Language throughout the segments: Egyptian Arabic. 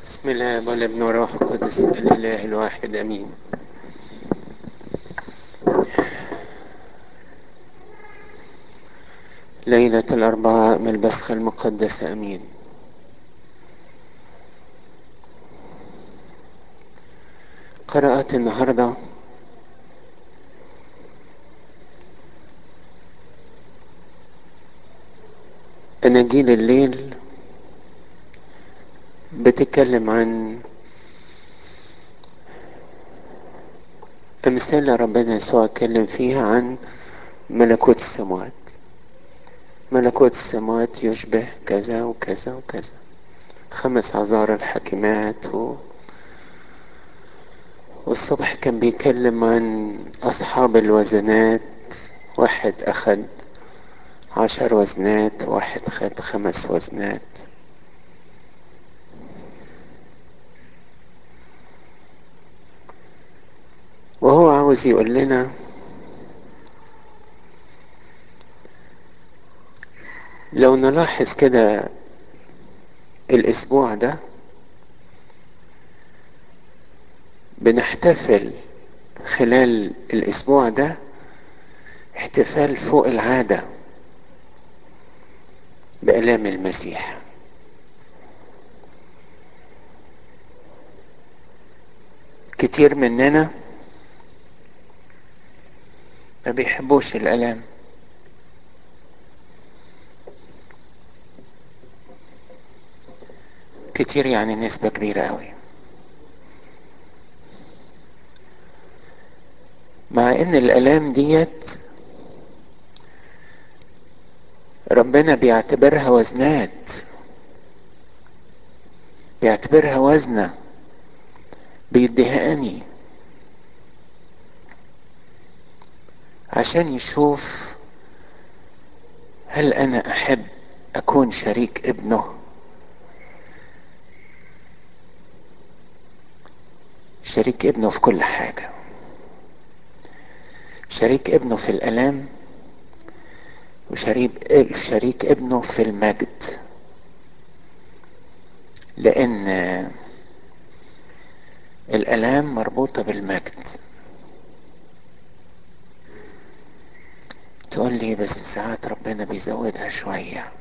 بسم الله والابن والروح القدس الاله الواحد امين ليلة الأربعاء من البسخة المقدسة أمين قرأت النهاردة أناجيل الليل بتتكلم عن أمثلة ربنا يسوع اتكلم فيها عن ملكوت السماوات ملكوت السماوات يشبه كذا وكذا وكذا خمس عذار الحاكمات و... والصبح كان بيتكلم عن أصحاب الوزنات واحد أخد عشر وزنات واحد خد خمس وزنات وهو عاوز يقول لنا لو نلاحظ كده الأسبوع ده بنحتفل خلال الأسبوع ده احتفال فوق العادة بآلام المسيح كتير مننا ما بيحبوش الآلام كتير يعني نسبة كبيرة قوي مع ان الالام ديت ربنا بيعتبرها وزنات بيعتبرها وزنة بيدهقني عشان يشوف هل انا احب اكون شريك ابنه شريك ابنه في كل حاجه شريك ابنه في الالام وشريك شريك ابنه في المجد لان الالام مربوطه بالمجد تقول لي بس ساعات ربنا بيزودها شويه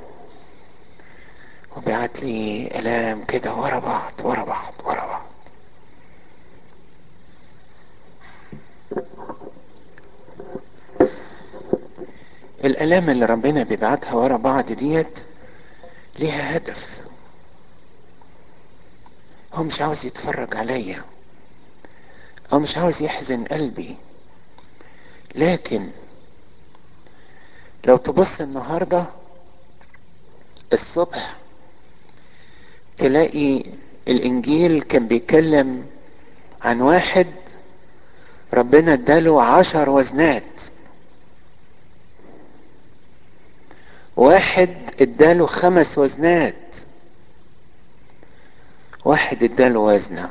وبيعت لي الام كده ورا بعض ورا بعض ورا بعض الالام اللي ربنا بيبعتها ورا بعض ديت ليها هدف هو مش عاوز يتفرج عليا هو مش عاوز يحزن قلبي لكن لو تبص النهارده الصبح تلاقي الانجيل كان بيتكلم عن واحد ربنا اداله عشر وزنات واحد اداله خمس وزنات واحد اداله وزنة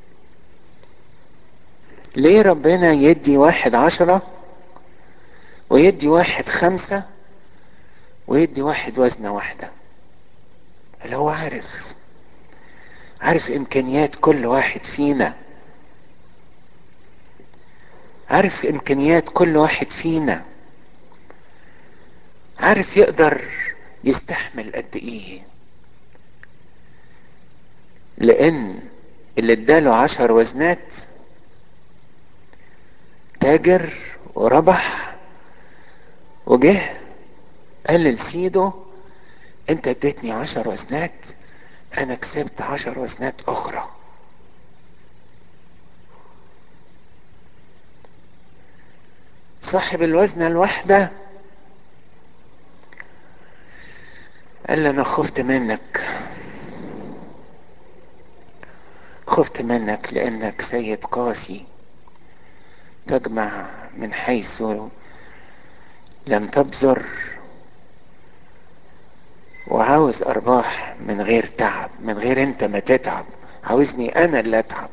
ليه ربنا يدي واحد عشرة ويدي واحد خمسة ويدي واحد وزنة واحدة اللي هو عارف عارف امكانيات كل واحد فينا عارف امكانيات كل واحد فينا عارف يقدر يستحمل قد ايه لان اللي اداله عشر وزنات تاجر وربح وجه قال لسيده انت اديتني عشر وزنات انا كسبت عشر وزنات اخرى صاحب الوزنة الواحدة قال لي انا خفت منك خفت منك لانك سيد قاسي تجمع من حيث لم تبذر وعاوز ارباح من غير تعب من غير انت ما تتعب عاوزني انا اللي اتعب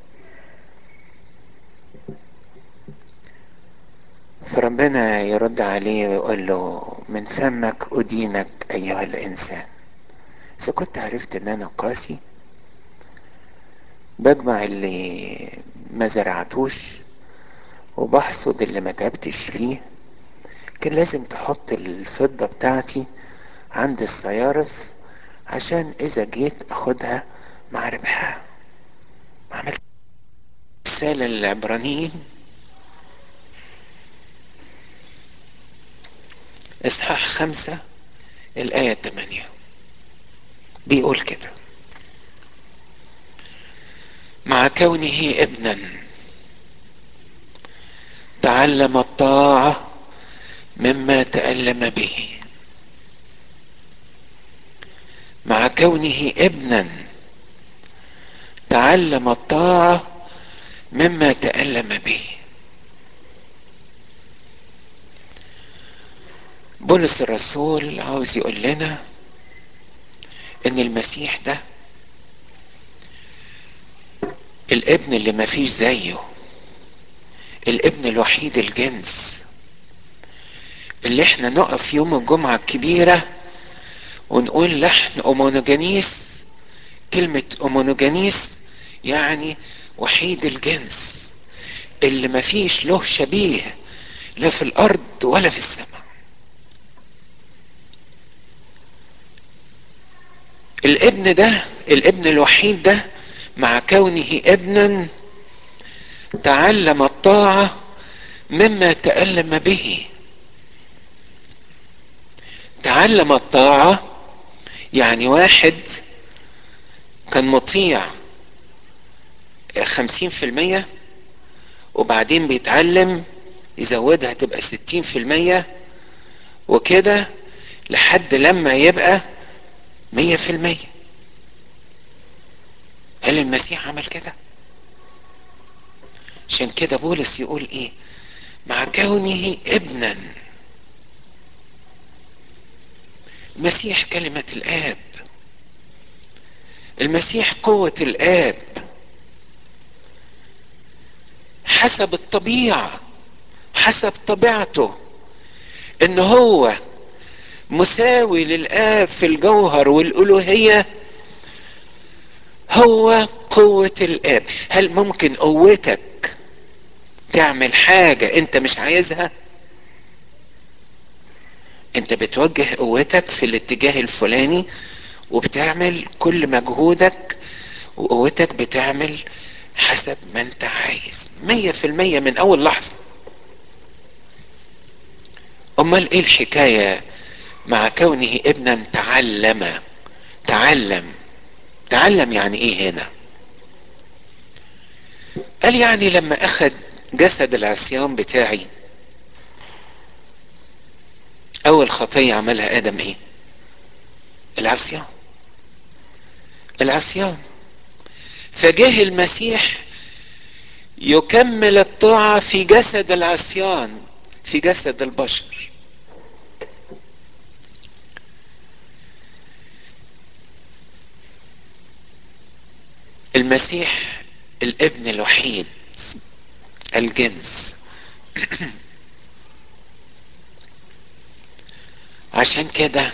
فربنا يرد عليه ويقول له من فمك ادينك ايها الانسان اذا كنت عرفت ان انا قاسي بجمع اللي ما زرعتوش وبحصد اللي ما تعبتش فيه كان لازم تحط الفضة بتاعتي عند الصيارف عشان اذا جيت اخدها مع ربحها عملت رسالة للعبرانيين اصحاح خمسة الآية تمانية بيقول كده مع كونه ابنا تعلم الطاعة مما تألم به مع كونه ابنا تعلم الطاعة مما تألم به بولس الرسول عاوز يقول لنا ان المسيح ده الابن اللي ما فيش زيه الابن الوحيد الجنس اللي احنا نقف يوم الجمعة الكبيرة ونقول لحن أومونوجانيس كلمة أومونوجانيس يعني وحيد الجنس اللي ما فيش له شبيه لا في الأرض ولا في السماء الابن ده الابن الوحيد ده مع كونه ابنا تعلم الطاعة مما تألم به تعلم الطاعة يعني واحد كان مطيع خمسين في المية وبعدين بيتعلم يزودها تبقى ستين في المية وكده لحد لما يبقى مية في المية هل المسيح عمل كده عشان كده بولس يقول ايه مع كونه ابنا المسيح كلمة الآب المسيح قوة الآب حسب الطبيعة حسب طبيعته ان هو مساوي للآب في الجوهر والألوهية هو قوة الآب هل ممكن قوتك تعمل حاجة انت مش عايزها انت بتوجه قوتك في الاتجاه الفلاني وبتعمل كل مجهودك وقوتك بتعمل حسب ما انت عايز مية في المية من اول لحظة امال ايه الحكاية مع كونه ابنا تعلم تعلم تعلم يعني ايه هنا قال يعني لما اخد جسد العصيان بتاعي اول خطية عملها ادم ايه العصيان العصيان فجه المسيح يكمل الطاعة في جسد العصيان في جسد البشر المسيح الابن الوحيد الجنس عشان كده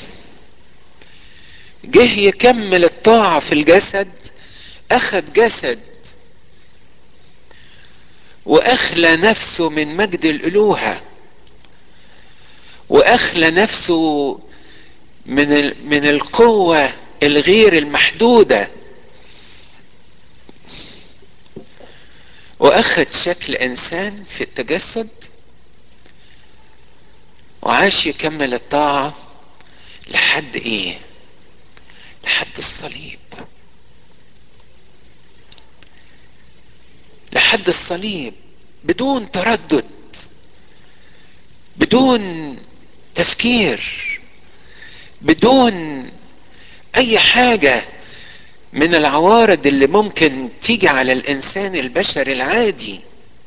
جه يكمل الطاعة في الجسد أخذ جسد وأخلى نفسه من مجد الألوهة وأخلى نفسه من من القوة الغير المحدودة وأخذ شكل إنسان في التجسد وعاش يكمل الطاعة لحد إيه؟ لحد الصليب لحد الصليب بدون تردد بدون تفكير بدون اي حاجه من العوارض اللي ممكن تيجي على الانسان البشري العادي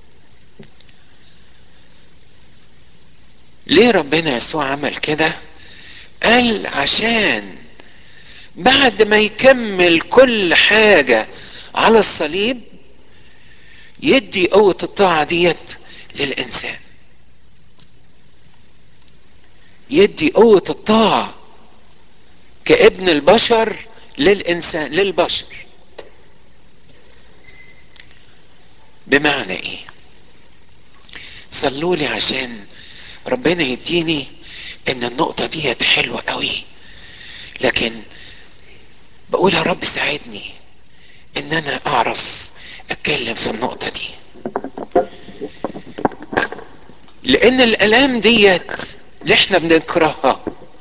ليه ربنا يسوع عمل كده قال عشان بعد ما يكمل كل حاجه على الصليب يدي قوه الطاعه ديت للانسان يدي قوه الطاعه كابن البشر للانسان للبشر بمعنى ايه صلوا لي عشان ربنا يديني ان النقطة ديت حلوة قوي لكن بقول يا رب ساعدني ان انا اعرف اتكلم في النقطة دي لان الالام ديت اللي احنا بنكرهها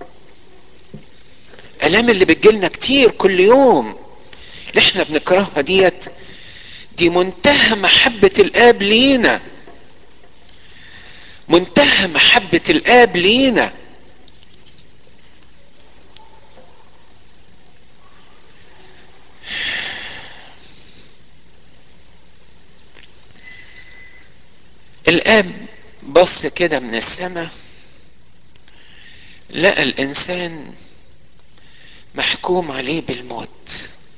الام اللي بتجيلنا كتير كل يوم اللي احنا بنكرهها ديت دي منتهى محبة الاب لينا منتهى محبة الاب لينا الاب بص كده من السماء لقى الانسان محكوم عليه بالموت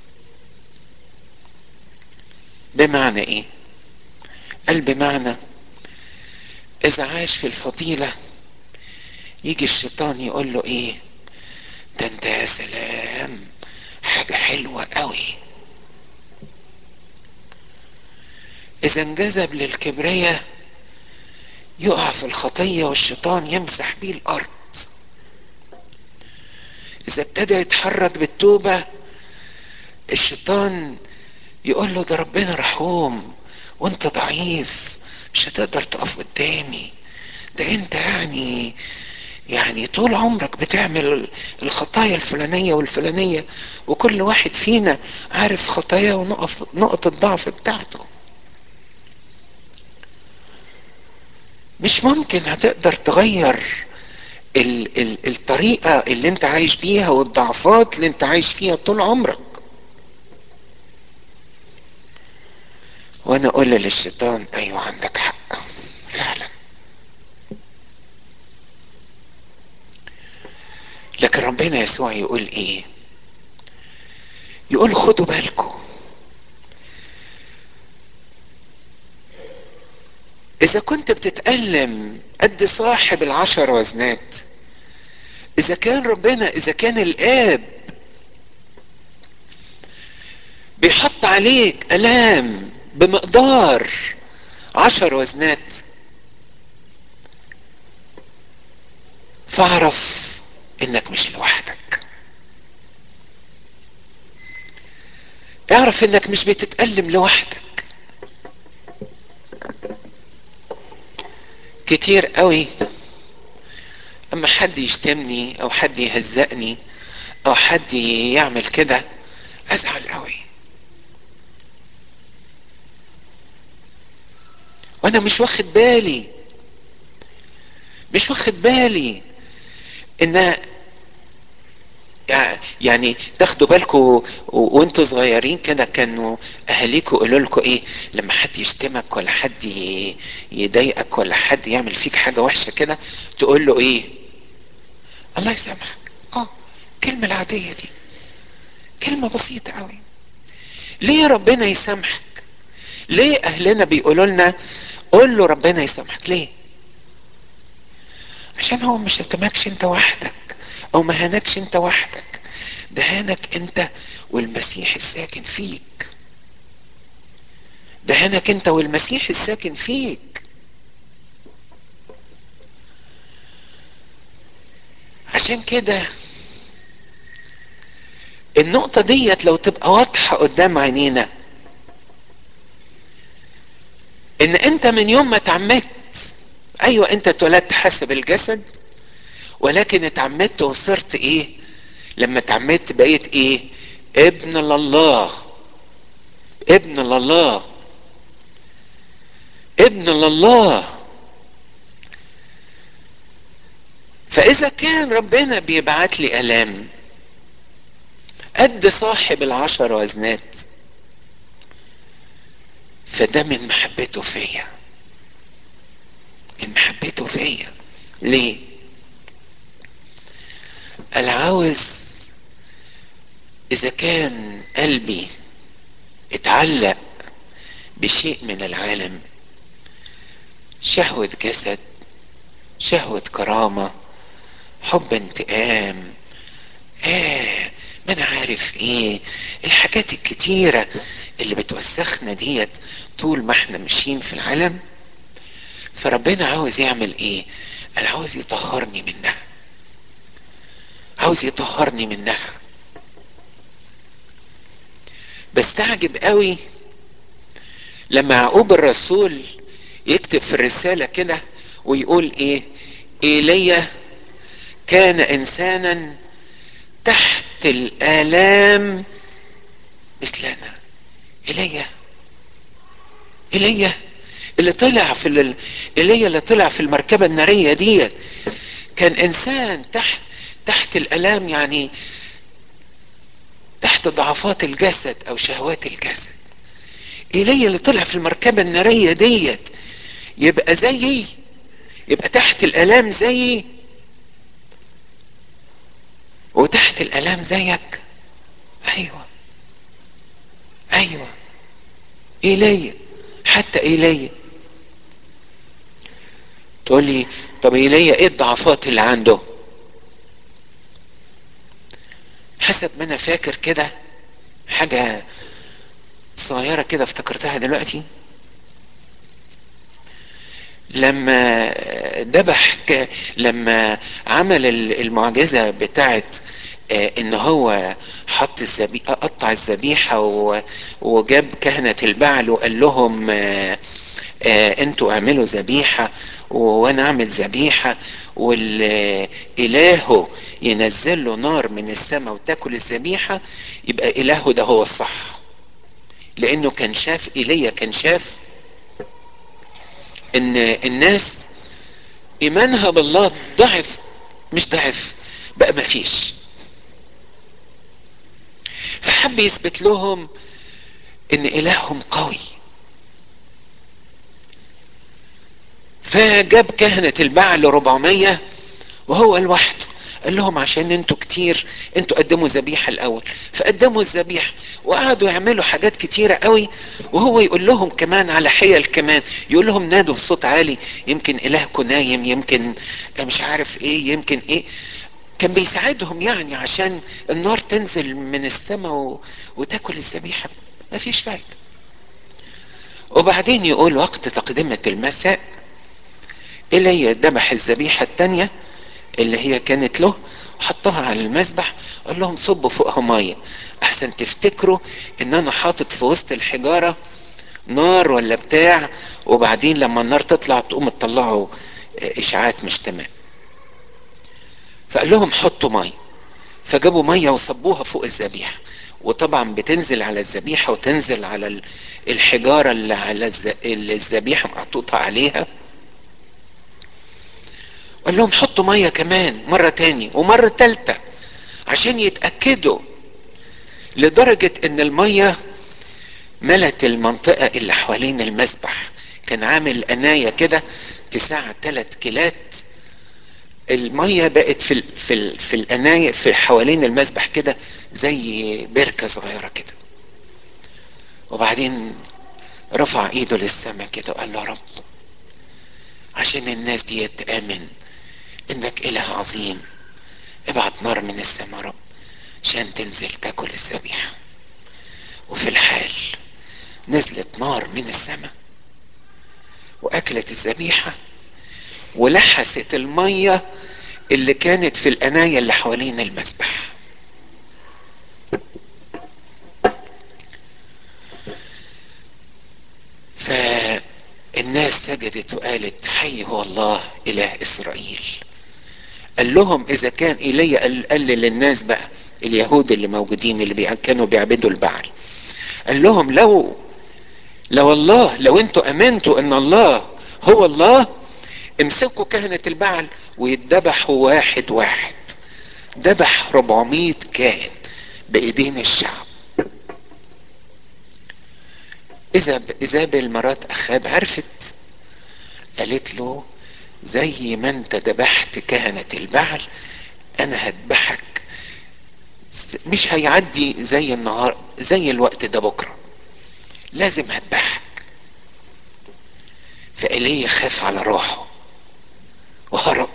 بمعنى ايه قال بمعنى اذا عاش في الفضيلة يجي الشيطان يقول له ايه ده انت يا سلام حاجة حلوة قوي اذا انجذب للكبرية يقع في الخطية والشيطان يمسح بيه الارض اذا ابتدى يتحرك بالتوبة الشيطان يقول له ده ربنا رحوم وانت ضعيف مش هتقدر تقف قدامي ده انت يعني يعني طول عمرك بتعمل الخطايا الفلانية والفلانية وكل واحد فينا عارف خطاياه ونقف نقطة الضعف بتاعته مش ممكن هتقدر تغير ال ال الطريقة اللي انت عايش بيها والضعفات اللي انت عايش فيها طول عمرك وانا اقول للشيطان ايوه عندك حق فعلا لكن ربنا يسوع يقول ايه يقول خدوا بالكم اذا كنت بتتألم قد صاحب العشر وزنات اذا كان ربنا اذا كان الاب بيحط عليك الام بمقدار عشر وزنات فاعرف انك مش لوحدك اعرف انك مش بتتألم لوحدك كتير قوي اما حد يشتمني او حد يهزقني او حد يعمل كده ازعل قوي وانا مش واخد بالي مش واخد بالي ان يعني تاخدوا بالكم وانتوا صغيرين كده كانوا اهاليكم يقولوا لكم ايه لما حد يشتمك ولا حد يضايقك ولا حد يعمل فيك حاجه وحشه كده تقول له ايه الله يسامحك اه الكلمه العاديه دي كلمه بسيطه قوي ليه ربنا يسامحك ليه اهلنا بيقولوا لنا قول له ربنا يسامحك ليه عشان هو مش شتمكش انت وحدك او ما هانكش انت وحدك ده هانك انت والمسيح الساكن فيك ده هانك انت والمسيح الساكن فيك عشان كده النقطة ديت لو تبقى واضحة قدام عينينا ان انت من يوم ما اتعمدت ايوه انت اتولدت حسب الجسد ولكن اتعمدت وصرت ايه لما اتعمدت بقيت ايه ابن لله ابن لله ابن لله فاذا كان ربنا بيبعت لي الام قد صاحب العشر وزنات فده من محبته فيا من محبته فيا ليه انا عاوز اذا كان قلبي اتعلق بشيء من العالم شهوة جسد شهوة كرامة حب انتقام آه ما انا عارف ايه الحاجات الكتيرة اللي بتوسخنا ديت طول ما احنا ماشيين في العالم فربنا عاوز يعمل ايه قال عاوز يطهرني منها عاوز يطهرني منها بستعجب قوي لما يعقوب الرسول يكتب في الرسالة كده ويقول ايه ايليا كان انسانا تحت الالام مثلنا ايليا ايليا اللي طلع في ال... ايليا اللي طلع في المركبة النارية ديت كان انسان تحت تحت الالام يعني تحت ضعفات الجسد او شهوات الجسد ايليا اللي طلع في المركبة النارية ديت يبقى زيي يبقى تحت الالام زيي وتحت الالام زيك ايوه ايوه ايليا حتى ايليا تقول لي طب ايليا ايه الضعفات اللي عنده حسب ما انا فاكر كده حاجة صغيرة كده افتكرتها دلوقتي لما ذبح ك... لما عمل المعجزة بتاعت آه ان هو حط الذبيحة قطع الذبيحة و... وجاب كهنة البعل وقال لهم آه آه انتوا اعملوا ذبيحة وانا اعمل ذبيحة والإلهه ينزل له نار من السماء وتاكل الذبيحة يبقى إلهه ده هو الصح لأنه كان شاف إيليا كان شاف إن الناس إيمانها بالله ضعف مش ضعف بقى ما فيش فحب يثبت لهم إن إلههم قوي فجاب كهنة البعل 400 وهو لوحده قال لهم عشان انتوا كتير انتوا قدموا ذبيحة الاول فقدموا الذبيحة وقعدوا يعملوا حاجات كتيرة قوي وهو يقول لهم كمان على حيل كمان يقول لهم نادوا بصوت عالي يمكن الهكم نايم يمكن مش عارف ايه يمكن ايه كان بيساعدهم يعني عشان النار تنزل من السماء و... وتاكل الذبيحة مفيش فايدة وبعدين يقول وقت تقدمة المساء إلي ذبح الذبيحة التانية اللي هي كانت له حطها على المذبح قال لهم صبوا فوقها ميه احسن تفتكروا ان انا حاطط في وسط الحجاره نار ولا بتاع وبعدين لما النار تطلع تقوم تطلعوا اشعاعات مش تمام فقال لهم حطوا ميه فجابوا ميه وصبوها فوق الذبيحه وطبعا بتنزل على الذبيحه وتنزل على الحجاره اللي على الذبيحه محطوطه عليها قال لهم حطوا ميه كمان مره تاني ومره تالته عشان يتاكدوا لدرجه ان الميه ملت المنطقه اللي حوالين المسبح كان عامل قنايه كده تسع ثلاث كيلات الميه بقت في ال في ال في القنايه في حوالين المسبح كده زي بركه صغيره كده وبعدين رفع ايده للسماء كده وقال له يا رب عشان الناس دي تامن انك اله عظيم ابعت نار من السماء رب عشان تنزل تاكل الذبيحه وفي الحال نزلت نار من السماء واكلت الذبيحه ولحست الميه اللي كانت في القناية اللي حوالين المسبح فالناس سجدت وقالت حي هو الله اله اسرائيل قال لهم اذا كان ايليا قال, قال للناس بقى اليهود اللي موجودين اللي بي كانوا بيعبدوا البعل قال لهم لو لو الله لو انتوا امنتوا ان الله هو الله امسكوا كهنة البعل ويتذبحوا واحد واحد ذبح 400 كاهن بايدين الشعب اذا ايزابل مرات اخاب عرفت قالت له زي ما انت ذبحت كهنة البعل انا هذبحك مش هيعدي زي النهار زي الوقت ده بكره لازم هذبحك فإيليا خاف على روحه وهرب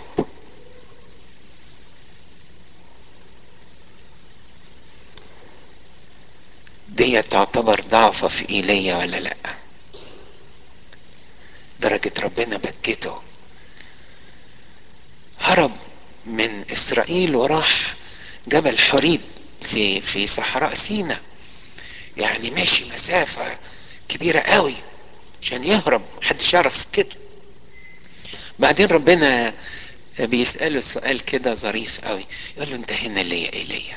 دي تعتبر ضعفة في ايليا ولا لا درجة ربنا بكته هرب من اسرائيل وراح جبل حريب في في صحراء سينا يعني ماشي مسافة كبيرة قوي عشان يهرب محدش يعرف سكته بعدين ربنا بيسأله سؤال كده ظريف قوي يقول له انت هنا ليه ايليا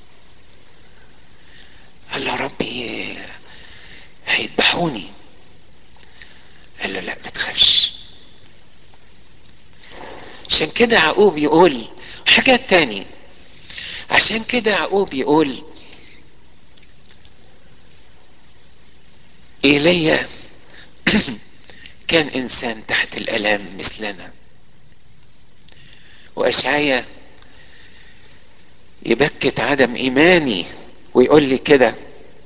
قال له ربي هيذبحوني قال له لا ما تخافش عشان كده يعقوب يقول حاجات تاني عشان كده يعقوب يقول ايليا كان انسان تحت الالام مثلنا واشعيا يبكت عدم ايماني ويقول لي كده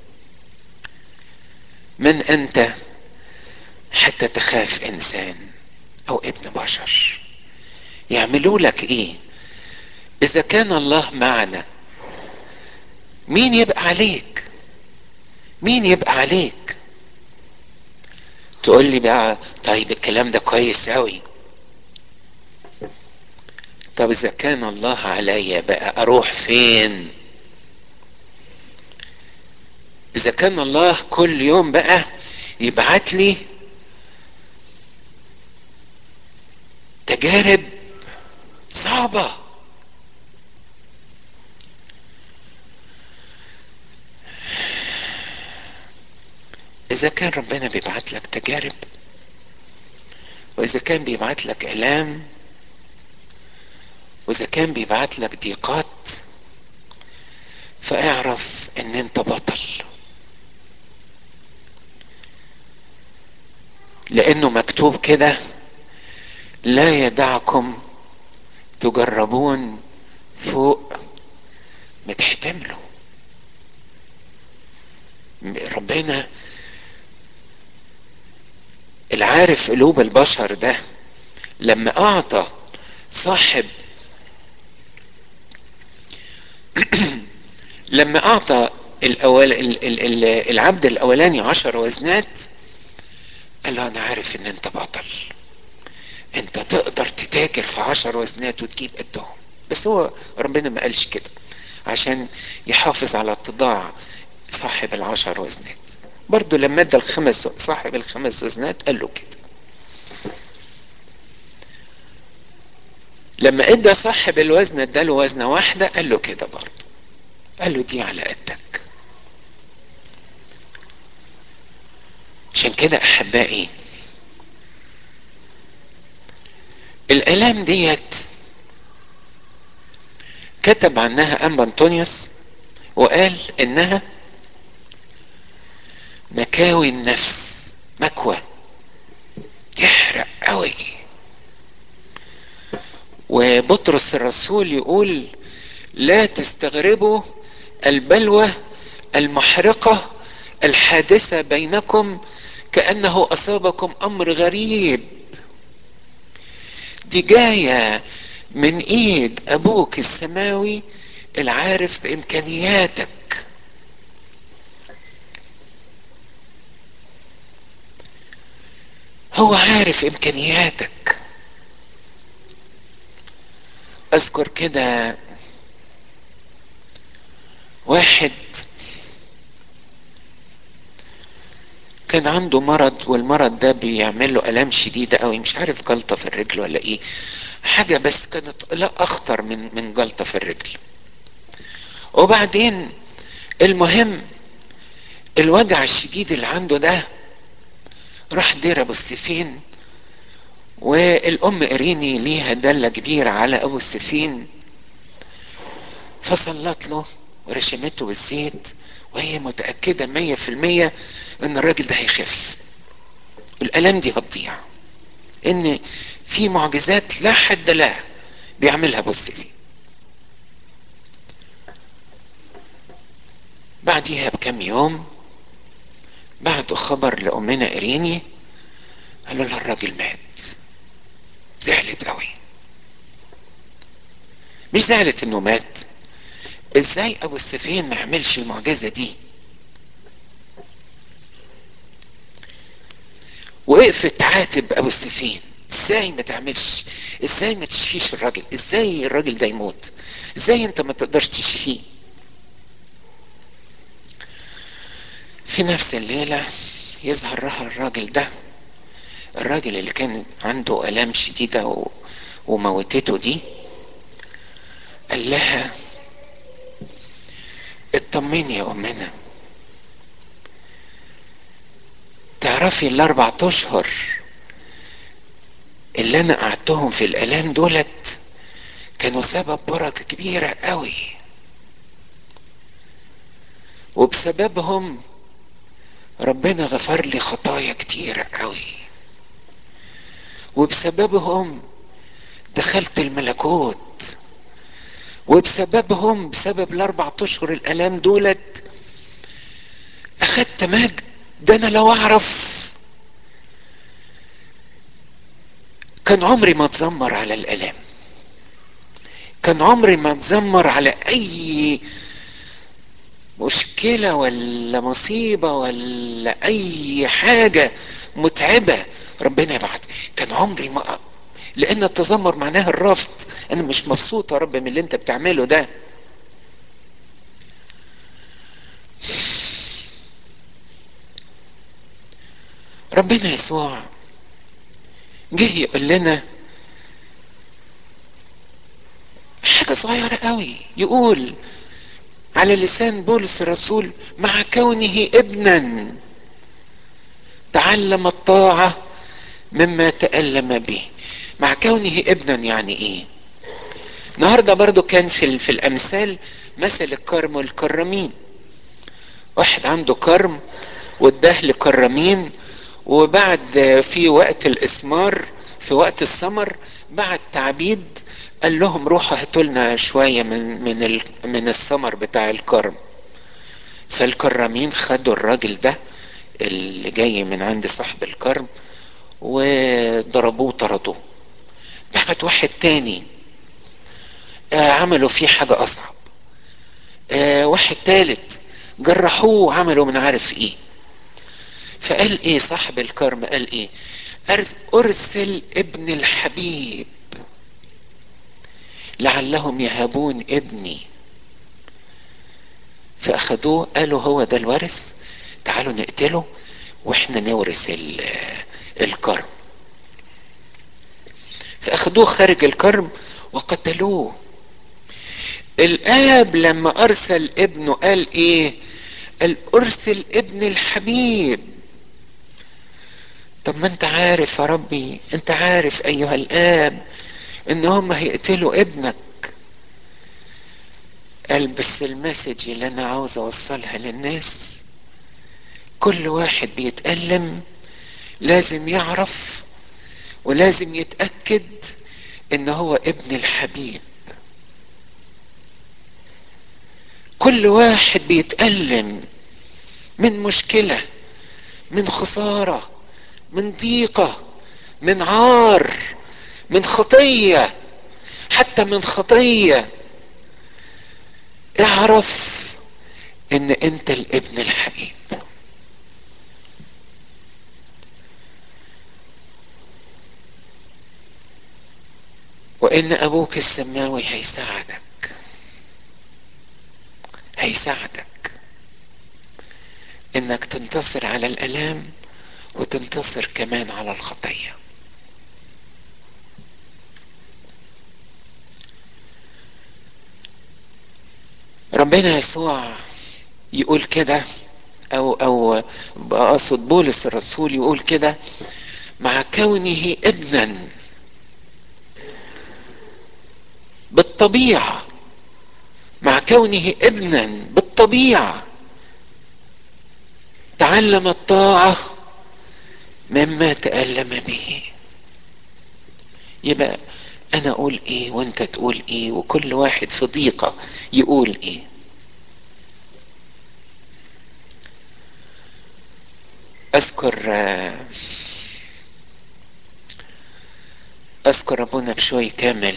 من انت حتى تخاف انسان او ابن بشر يعملوا لك ايه اذا كان الله معنا مين يبقى عليك مين يبقى عليك تقول لي بقى طيب الكلام ده كويس قوي طب اذا كان الله عليا بقى اروح فين اذا كان الله كل يوم بقى يبعت لي تجارب صعبة إذا كان ربنا بيبعت لك تجارب وإذا كان بيبعت لك إعلام وإذا كان بيبعت لك ضيقات فاعرف إن أنت بطل لأنه مكتوب كده لا يدعكم تجربون فوق ما تحتملوا ربنا العارف قلوب البشر ده لما اعطى صاحب لما اعطى الأول ال ال ال العبد الاولاني عشر وزنات قال له انا عارف ان انت بطل انت تقدر تتاجر في عشر وزنات وتجيب قدهم بس هو ربنا ما قالش كده عشان يحافظ على اتضاع صاحب العشر وزنات برضه لما ادى الخمس صاحب الخمس وزنات قال له كده لما ادى صاحب الوزن اداله وزنه واحده قال له كده برضه قال له دي على قدك عشان كده احبائي الالام ديت كتب عنها ام انطونيوس وقال انها مكاوي النفس مكوى يحرق قوي وبطرس الرسول يقول لا تستغربوا البلوى المحرقة الحادثة بينكم كأنه أصابكم أمر غريب دي جاية من إيد أبوك السماوي العارف بإمكانياتك هو عارف إمكانياتك أذكر كده واحد كان عنده مرض والمرض ده بيعمل له الام شديده قوي مش عارف جلطه في الرجل ولا ايه حاجه بس كانت لا اخطر من من جلطه في الرجل وبعدين المهم الوجع الشديد اللي عنده ده راح دير ابو السفين والام اريني ليها دله كبيره على ابو السفين فصلت له ورشمته بالزيت وهي متأكدة مية في المية ان الراجل ده هيخف الالام دي هتضيع ان في معجزات لا حد لها بيعملها بصي بعديها بكم يوم بعتوا خبر لأمنا إريني قالوا لها الراجل مات زعلت قوي مش زعلت انه مات ازاي ابو السفين ما عملش المعجزة دي وقفت تعاتب ابو سفين ازاي ما تعملش ازاي ما تشفيش الراجل ازاي الراجل ده يموت ازاي انت ما تقدرش تشفيه في نفس الليلة يظهر لها الراجل ده الراجل اللي كان عنده آلام شديدة و... وموتته دي قال لها اطمني يا أمنا تعرفي الأربع أشهر اللي أنا قعدتهم في الآلام دولت كانوا سبب بركة كبيرة قوي وبسببهم ربنا غفر لي خطايا كتيرة قوي وبسببهم دخلت الملكوت وبسببهم بسبب الاربع اشهر الالام دولت اخدت مجد ده انا لو اعرف كان عمري ما اتذمر على الالام كان عمري ما اتذمر على اي مشكلة ولا مصيبة ولا أي حاجة متعبة ربنا يبعت كان عمري ما لأن التذمر معناها الرفض أنا مش مبسوط يا رب من اللي أنت بتعمله ده ربنا يسوع جه يقول لنا حاجة صغيرة قوي يقول على لسان بولس الرسول مع كونه ابنا تعلم الطاعة مما تألم به مع كونه ابنا يعني ايه النهارده برضو كان في, في الامثال مثل الكرم والكرمين واحد عنده كرم واداه لكرمين وبعد في وقت الاسمار في وقت السمر بعد تعبيد قال لهم روحوا هاتوا لنا شويه من من من الثمر بتاع الكرم فالكرمين خدوا الراجل ده اللي جاي من عند صاحب الكرم وضربوه وطردوه بعت واحد تاني آه عملوا فيه حاجة أصعب آه واحد تالت جرحوه وعملوا من عارف ايه فقال ايه صاحب الكرم قال ايه ارسل ابن الحبيب لعلهم يهابون ابني فاخدوه قالوا هو ده الوارث تعالوا نقتله واحنا نورث الكرم فاخدوه خارج الكرم وقتلوه الاب لما ارسل ابنه قال ايه قال ارسل ابن الحبيب طب ما انت عارف يا ربي انت عارف ايها الاب ان هم هيقتلوا ابنك قال بس المسج اللي انا عاوز اوصلها للناس كل واحد بيتألم لازم يعرف ولازم يتأكد ان هو ابن الحبيب كل واحد بيتألم من مشكلة من خسارة من ضيقة من عار من خطية حتى من خطية اعرف ان انت الابن الحبيب وان ابوك السماوي هيساعدك هيساعدك انك تنتصر على الالام وتنتصر كمان على الخطيه ربنا يسوع يقول كده او او اقصد بولس الرسول يقول كده مع كونه ابنا بالطبيعه مع كونه ابنا بالطبيعه تعلم الطاعه مما تالم به يبقى انا اقول ايه وانت تقول ايه وكل واحد في ضيقه يقول ايه اذكر اذكر ابونا بشوي كامل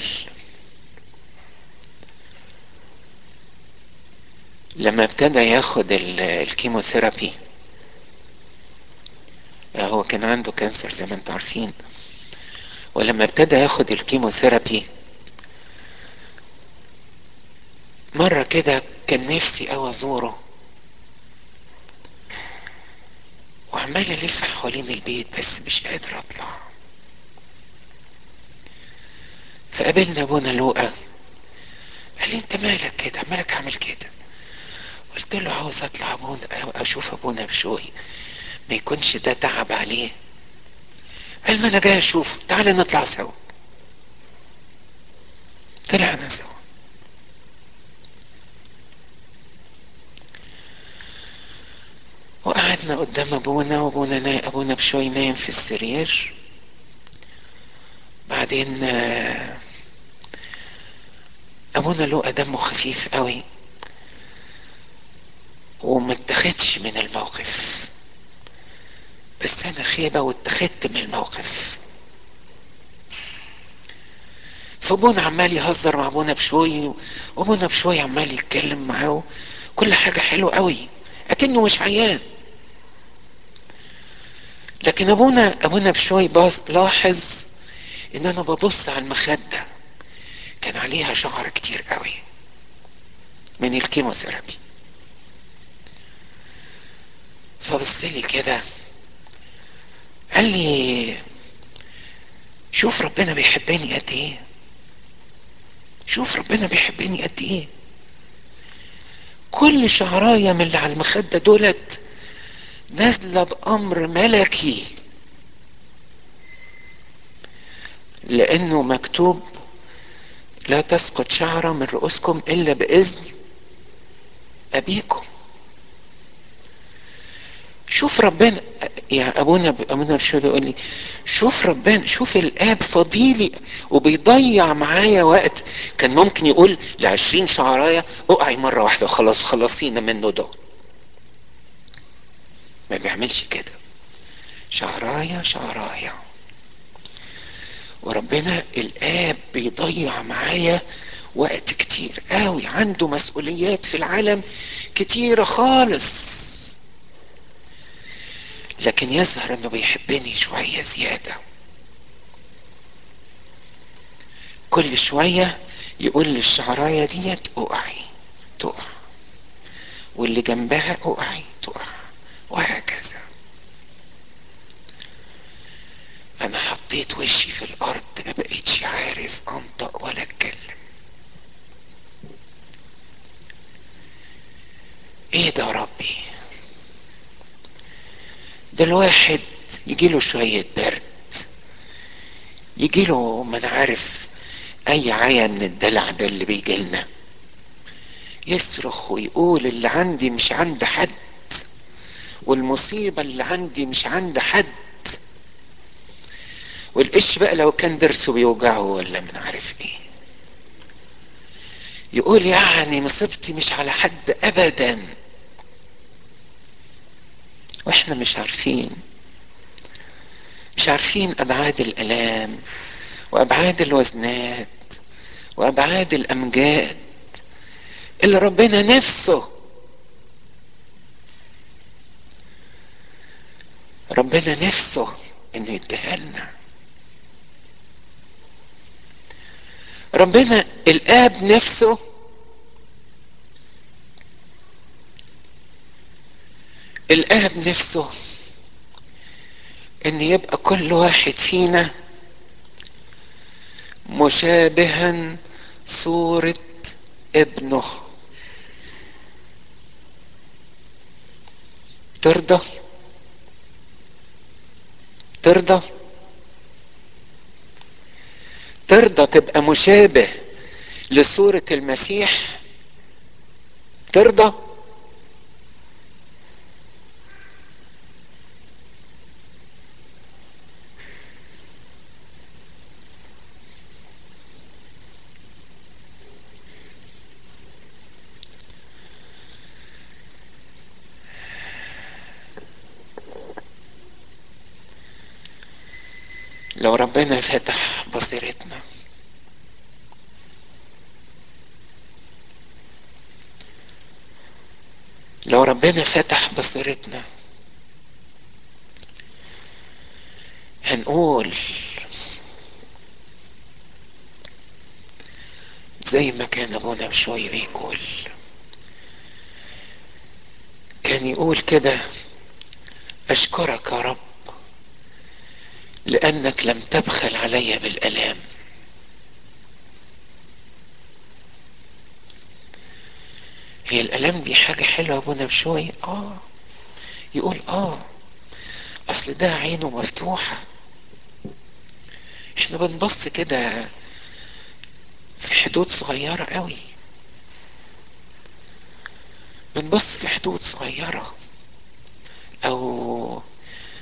لما ابتدى ياخد الكيموثيرابي هو كان عنده كانسر زي ما انتم عارفين ولما ابتدى ياخد الكيموثيرابي مرة كده كان نفسي أوي أزوره وعمال ألف حوالين البيت بس مش قادر أطلع فقابلنا أبونا لوقا قال لي أنت مالك كده عمالك تعمل كده قلت له عاوز أطلع أبونا أشوف أبونا بشوي ما يكونش ده تعب عليه قال ما أنا جاي أشوفه تعالى نطلع سوا طلعنا سوا وقعدنا قدام ابونا وابونا نا... ابونا بشوي نايم في السرير بعدين ابونا لقى دمه خفيف قوي وما اتخدش من الموقف بس انا خيبه واتخدت من الموقف فابونا عمال يهزر مع ابونا بشوي وابونا بشوي عمال يتكلم معاه كل حاجه حلوه قوي اكنه مش عيان لكن ابونا ابونا بشوي باص لاحظ ان انا ببص على المخده كان عليها شعر كتير قوي من الكيموثيرابي فبص لي كده قال لي شوف ربنا بيحبني قد ايه شوف ربنا بيحبني قد ايه كل شعرايه من اللي على المخده دولت نازله بامر ملكي لانه مكتوب لا تسقط شعره من رؤوسكم الا باذن ابيكم شوف ربنا يا ابونا ابونا شو بيقول لي شوف ربنا شوف الاب فضيلي وبيضيع معايا وقت كان ممكن يقول ل 20 شعرايه اقعي مره واحده وخلاص خلصينا منه ده ما بيعملش كده شعرايه شعرايه وربنا الاب بيضيع معايا وقت كتير قوي عنده مسؤوليات في العالم كتيره خالص لكن يظهر انه بيحبني شويه زياده كل شويه يقول للشعرايه ديت اقعي تقع واللي جنبها اقعي تقع وهكذا انا حطيت وشي في الارض ما بقيتش عارف انطق ولا اتكلم ايه ده يا ربي ده الواحد يجيله شوية برد يجيله ما انا عارف اي عيا من الدلع ده اللي بيجيلنا يصرخ ويقول اللي عندي مش عند حد والمصيبة اللي عندي مش عند حد والقش بقى لو كان ضرسه بيوجعه ولا من عارف ايه يقول يعني مصيبتي مش على حد ابدا واحنا مش عارفين مش عارفين ابعاد الالام وابعاد الوزنات وابعاد الامجاد اللي ربنا نفسه ربنا نفسه انه يديها لنا ربنا الاب نفسه الاب نفسه ان يبقى كل واحد فينا مشابها صورة ابنه ترضى ترضى ترضى تبقى مشابه لصورة المسيح ترضى لو ربنا فتح بصيرتنا لو ربنا فتح بصيرتنا هنقول زي ما كان ابونا بشوية يقول كان يقول كده اشكرك يا رب لانك لم تبخل علي بالالام هي الالام دي حاجة حلوة ابونا بشوية اه يقول اه اصل ده عينه مفتوحة احنا بنبص كده في حدود صغيرة قوي بنبص في حدود صغيرة او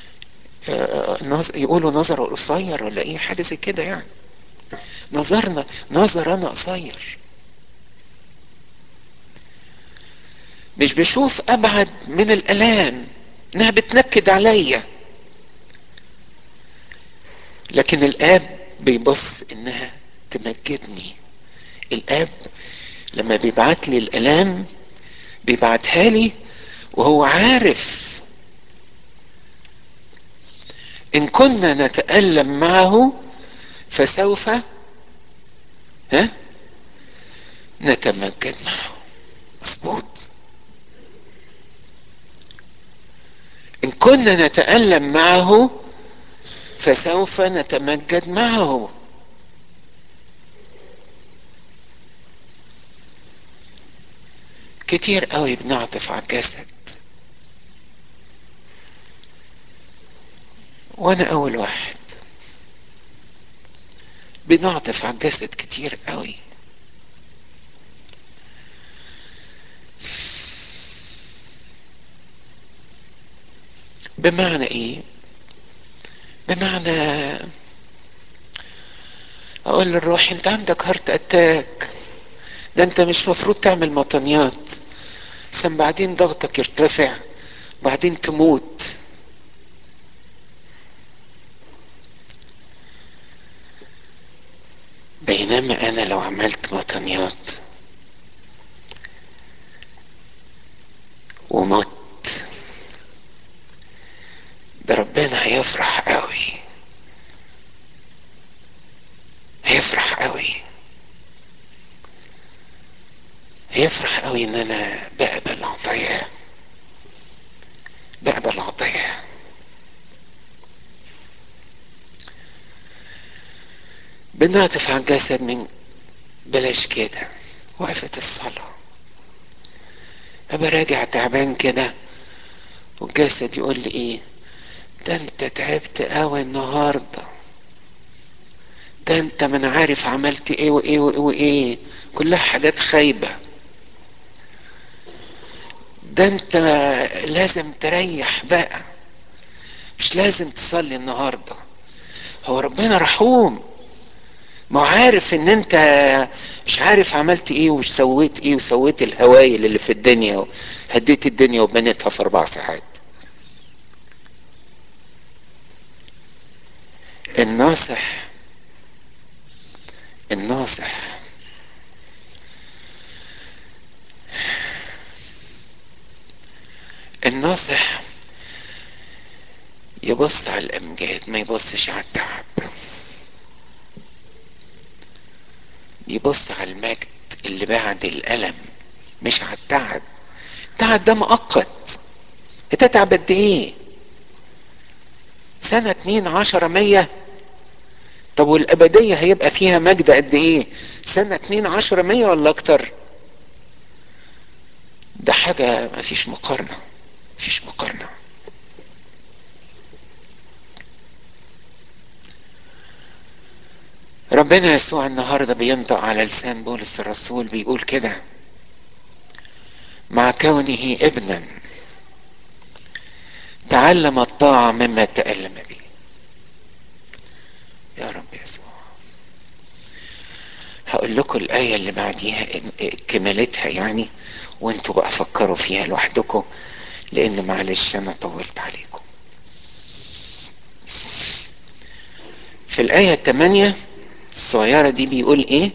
يقولوا نظره قصير ولا ايه حاجة زي كده يعني نظرنا نظر انا قصير مش بشوف ابعد من الالام انها بتنكد عليا لكن الاب بيبص انها تمجدني الاب لما بيبعت لي الالام بيبعتها لي وهو عارف ان كنا نتالم معه فسوف ها نتمجد معه مظبوط ان كنا نتالم معه فسوف نتمجد معه كتير قوي بنعطف على الجسد وانا اول واحد بنعطف على الجسد كتير قوي بمعنى ايه بمعنى اقول للروح انت عندك هارت اتاك ده انت مش مفروض تعمل مطنيات ثم بعدين ضغطك يرتفع بعدين تموت بينما انا لو عملت مطنيات ومت ده ربنا هيفرح قوي هيفرح قوي هيفرح قوي ان انا بقبل عطاياه بقبل عطاياه بنعطف على الجسد من بلاش كده وقفة الصلاة أبقى راجع تعبان كده والجسد يقول لي إيه ده أنت تعبت قوي النهاردة ده أنت من عارف عملت إيه وإيه وإيه وإيه كلها حاجات خايبة ده أنت لازم تريح بقى مش لازم تصلي النهارده هو ربنا رحوم ما عارف ان انت مش عارف عملت ايه ومش سويت ايه وسويت الهوايل اللي في الدنيا هديت الدنيا وبنيتها في اربع ساعات الناصح الناصح الناصح يبص على الامجاد ما يبصش على التعب يبص على المجد اللي بعد الألم مش على التعب التعب ده مؤقت هتتعب قد ايه سنة اتنين عشرة مية طب والأبدية هيبقى فيها مجد قد ايه سنة اتنين عشرة مية ولا أكتر ده حاجة مفيش مقارنة مفيش مقارنة ربنا يسوع النهارده بينطق على لسان بولس الرسول بيقول كده مع كونه ابنا تعلم الطاعة مما تألم به يا رب يسوع هقول لكم الآية اللي بعديها كمالتها يعني وانتوا بقى فكروا فيها لوحدكم لأن معلش أنا طولت عليكم في الآية 8 الصغيرة دي بيقول ايه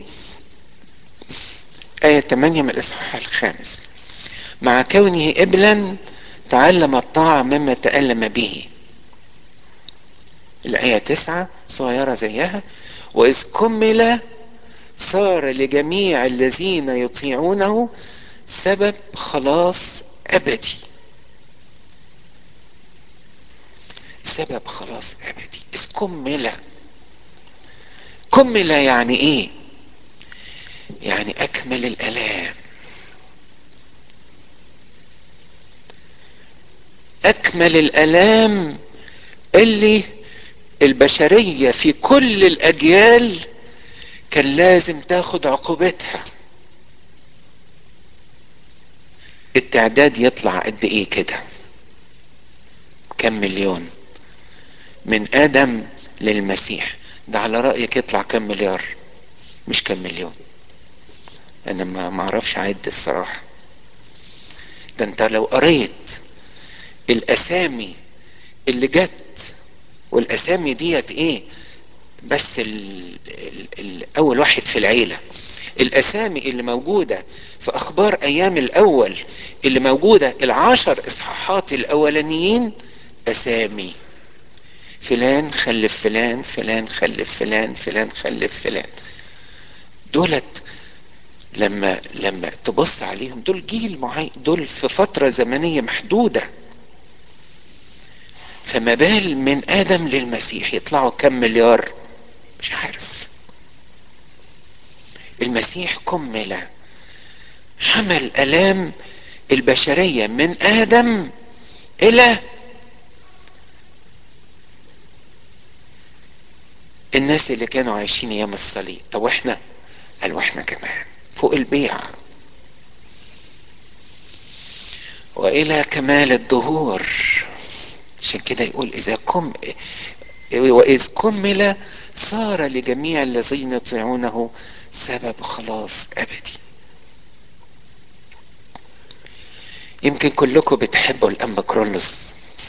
آية 8 من الإصحاح الخامس مع كونه إبلا تعلم الطاعة مما تألم به الآية تسعة صغيرة زيها وإذ كمل صار لجميع الذين يطيعونه سبب خلاص أبدي سبب خلاص أبدي إذ كمل كمل يعني إيه يعني أكمل الآلام أكمل الآلام اللي البشرية في كل الأجيال كان لازم تاخد عقوبتها التعداد يطلع قد ايه كده كم مليون من ادم للمسيح ده على رأيك يطلع كم مليار مش كم مليون انا ما معرفش اعد الصراحة ده انت لو قريت الاسامي اللي جت والاسامي ديت ايه بس ال ال ال اول واحد في العيلة الاسامي اللي موجودة في اخبار ايام الاول اللي موجودة العشر اصحاحات الاولانيين اسامي فلان خلف فلان فلان خلف فلان فلان خلف فلان دولت لما لما تبص عليهم دول جيل معين دول في فترة زمنية محدودة فما بال من ادم للمسيح يطلعوا كم مليار مش عارف المسيح كمل حمل الام البشريه من ادم الى الناس اللي كانوا عايشين ايام الصليب طب واحنا قال واحنا كمان فوق البيع والى كمال الدهور عشان كده يقول اذا كم واذ كمل صار لجميع الذين يطيعونه سبب خلاص ابدي يمكن كلكم بتحبوا الانبا كرولوس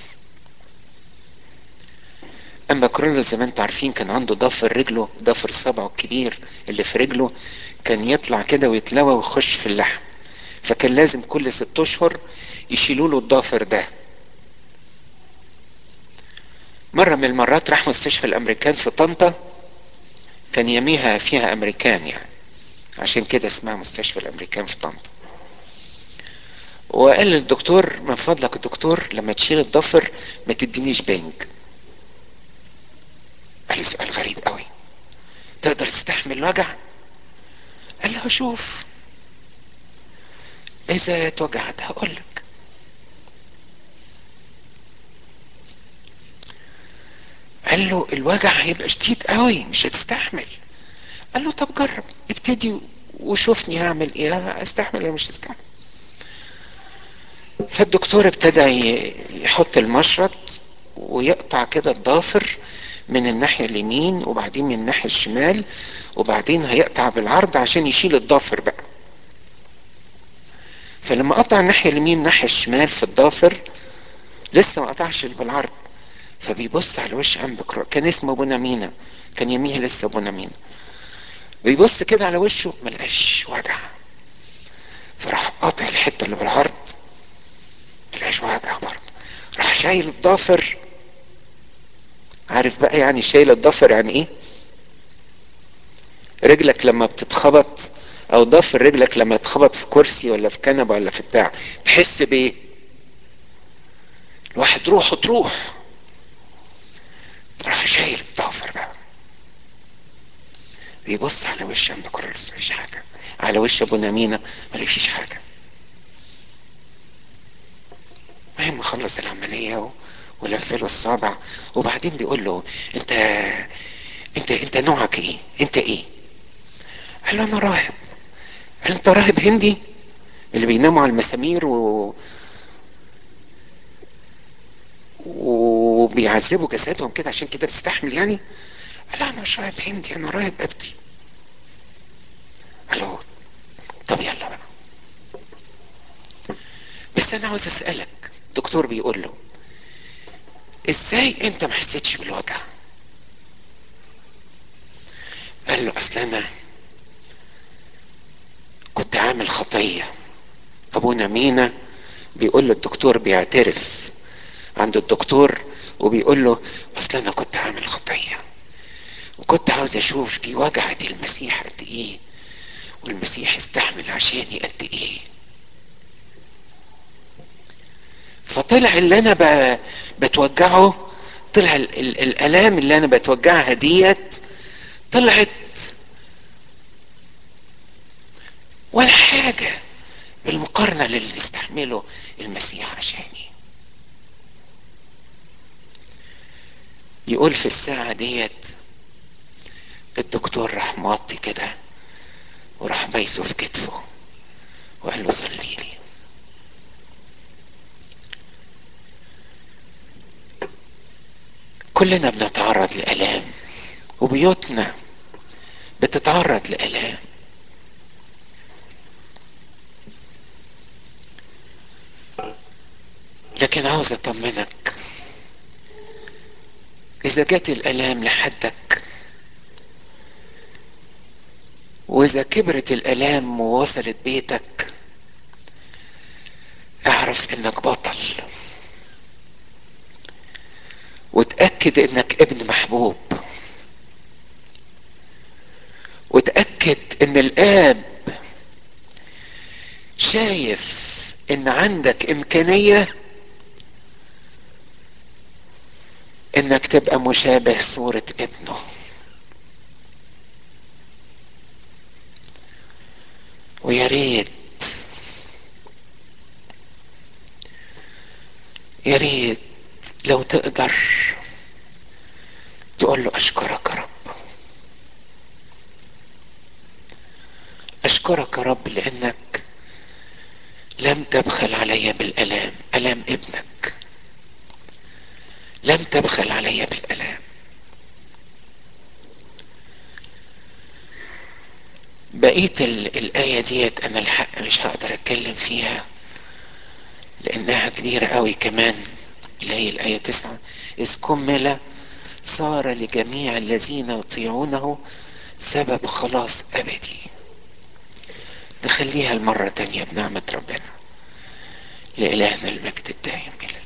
اما كرولوس زي ما انتم عارفين كان عنده ضفر رجله ضفر صبعه الكبير اللي في رجله كان يطلع كده ويتلوى ويخش في اللحم فكان لازم كل ست اشهر يشيلوا له الضافر ده مرة من المرات راح مستشفى الامريكان في طنطا كان يميها فيها امريكان يعني عشان كده اسمها مستشفى الامريكان في طنطا وقال للدكتور من فضلك الدكتور لما تشيل الضفر ما تدينيش بنج قال لي سؤال غريب قوي تقدر تستحمل الوجع قال له شوف اذا اتوجعت هقول لك قال له الوجع هيبقى شديد قوي مش هتستحمل قال له طب جرب ابتدي وشوفني هعمل ايه استحمل ولا مش هستحمل فالدكتور ابتدى يحط المشرط ويقطع كده الضافر من الناحية اليمين وبعدين من الناحية الشمال وبعدين هيقطع بالعرض عشان يشيل الضافر بقى فلما قطع الناحية اليمين الناحية الشمال في الضافر لسه ما قطعش بالعرض فبيبص على وش عم بكرة كان اسمه ابونا مينا كان يميه لسه ابونا مينا بيبص كده على وشه ملقاش وجع فراح قاطع الحتة اللي بالعرض ملقاش وجع برضه راح شايل الضافر عارف بقى يعني شايل الضفر يعني ايه رجلك لما بتتخبط او ضفر رجلك لما تخبط في كرسي ولا في كنبه ولا في بتاع تحس بايه الواحد روحه تروح راح شايل الضفر بقى بيبص على وش عم كرولوس مفيش حاجه على وش ابو نمينه ما فيش حاجه المهم خلص العمليه و... ولف له الصابع وبعدين بيقول له انت انت انت نوعك ايه انت ايه قال له انا راهب قال انت راهب هندي اللي بيناموا على المسامير و وبيعذبوا جسدهم كده عشان كده بتستحمل يعني قال انا مش راهب هندي انا راهب ابدي قال له طب يلا بقى بس انا عاوز اسالك دكتور بيقول له ازاي انت ما حسيتش بالوجع قال له اصل انا كنت عامل خطيه ابونا مينا بيقول له الدكتور بيعترف عند الدكتور وبيقول له اصل انا كنت عامل خطيه وكنت عاوز اشوف دي وجعت المسيح قد ايه والمسيح استحمل عشاني قد ايه فطلع اللي انا ب... بتوجعه طلع ال... ال... الالام اللي انا بتوجعها ديت طلعت ولا حاجة بالمقارنة للي استحمله المسيح عشاني يقول في الساعة ديت الدكتور راح موطي كده وراح بايسه في كتفه وقال له صلي لي كلنا بنتعرض لآلام وبيوتنا بتتعرض لآلام لكن عاوز اطمنك اذا جت الالام لحدك واذا كبرت الالام ووصلت بيتك اعرف انك بطل وتاكد انك ابن محبوب وتاكد ان الاب شايف ان عندك امكانيه انك تبقى مشابه صورة ابنه ويا ريت يا ريت لو تقدر تقول له اشكرك يا رب اشكرك يا رب لانك لم تبخل علي بالالام الام ابنك لم تبخل علي بالالام بقيه الايه ديت انا الحق مش هقدر اتكلم فيها لانها كبيره قوي كمان اللي هي الايه تسعة اذ كمل صار لجميع الذين يطيعونه سبب خلاص ابدي نخليها المره تانيه بنعمه ربنا لالهنا المجد الدائم الى